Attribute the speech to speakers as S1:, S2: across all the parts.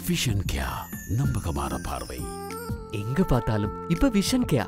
S1: vision கியா நம்பகமான பார்வை
S2: எங்க பார்த்தாலும் இப்ப விஷன் கேயா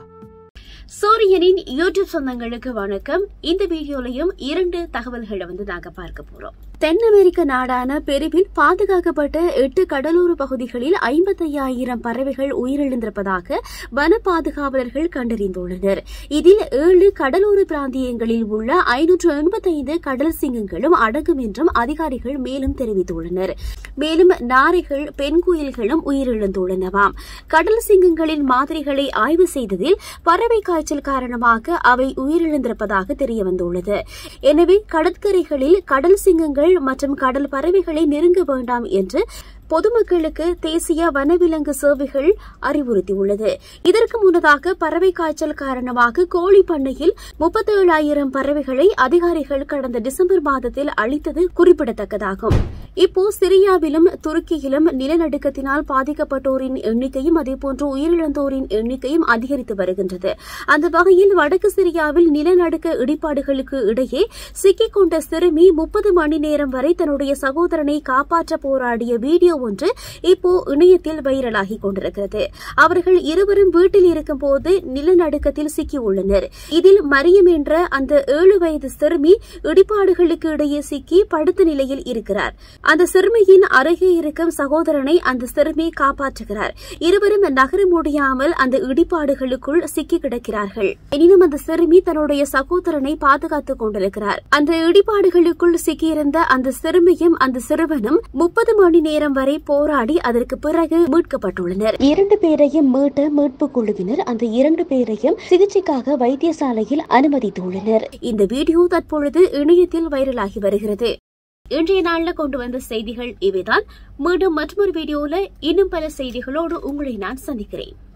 S3: சூரியனின் யூடியூப் சொந்தங்களுக்கு வணக்கம் இந்த வீடியோலையும் இரண்டு தகவல்களை வந்து நாங்க பார்க்க போறோம் தென் அமெரிக்க நாடான பெருவில் பாதுகாக்கப்பட்ட எட்டு கடலோர பகுதிகளில் ஐம்பத்தையாயிரம் பறவைகள் உயிரிழந்திருப்பதாக வன பாதுகாவலர்கள் கண்டறிந்துள்ளனர் இதில் ஏழு கடலோர பிராந்தியங்களில் உள்ள ஐநூற்று எண்பத்தைந்து கடல் சிங்கங்களும் அடங்கும் என்றும் அதிகாரிகள் மேலும் தெரிவித்துள்ளனர் மேலும் நாரைகள் பெண் குயில்களும் உயிரிழந்துள்ளனவாம் கடல் சிங்கங்களின் மாதிரிகளை ஆய்வு செய்ததில் பறவை காய்ச்சல் காரணமாக அவை உயிரிழந்திருப்பதாக தெரியவந்துள்ளது எனவே கடற்கரைகளில் கடல் சிங்கங்கள் மற்றும் கடல் பறவைகளை நெருங்க வேண்டாம் என்று பொதுமக்களுக்கு தேசிய வனவிலங்கு சேவைகள் அறிவுறுத்தியுள்ளது இதற்கு முன்னதாக பறவை காய்ச்சல் காரணமாக கோழி பண்ணையில் முப்பத்தேழாயிரம் பறவைகளை அதிகாரிகள் கடந்த டிசம்பர் மாதத்தில் அளித்தது குறிப்பிடத்தக்கதாகும் இப்போ சிரியாவிலும் துருக்கியிலும் நிலநடுக்கத்தினால் பாதிக்கப்பட்டோரின் எண்ணிக்கையும் அதேபோன்று உயிரிழந்தோரின் எண்ணிக்கையும் அதிகரித்து வருகின்றது அந்த வகையில் வடக்கு சிரியாவில் நிலநடுக்க இடிபாடுகளுக்கு இடையே சிக்கிக் கொண்ட சிறுமி முப்பது மணி நேரம் வரை தன்னுடைய சகோதரனை காப்பாற்ற போராடிய வீடியோ ஒன்று இப்போ இணையத்தில் வைரலாகி கொண்டிருக்கிறது அவர்கள் இருவரும் வீட்டில் இருக்கும்போது நிலநடுக்கத்தில் சிக்கியுள்ளனர் இதில் மரியம் என்ற அந்த ஏழு வயது சிறுமி இடிபாடுகளுக்கு இடையே சிக்கி படுத்த நிலையில் இருக்கிறார் அந்த சிறுமியின் அருகே இருக்கும் சகோதரனை அந்த சிறுமி காப்பாற்றுகிறார் இருவரும் நகர முடியாமல் அந்த இடிபாடுகளுக்குள் சிக்கி கிடக்கிறார்கள் எனினும் அந்த சிறுமி தன்னுடைய சகோதரனை பாதுகாத்துக் கொண்டிருக்கிறார் அந்த இடிபாடுகளுக்குள் சிக்கியிருந்த அந்த சிறுமியும் அந்த சிறுவனும் முப்பது மணி நேரம் வரை போராடி அதற்கு பிறகு மீட்கப்பட்டுள்ளனர் இரண்டு பேரையும் மீட்ட மீட்பு குழுவினர் அந்த இரண்டு பேரையும் சிகிச்சைக்காக வைத்தியசாலையில் அனுமதித்துள்ளனர் இந்த வீடியோ தற்பொழுது இணையத்தில் வைரலாகி வருகிறது இன்றைய நாள்ல கொண்டு வந்த செய்திகள் இவைதான் மீண்டும் மற்றொரு வீடியோல இன்னும் பல செய்திகளோடு உங்களை நான் சந்திக்கிறேன்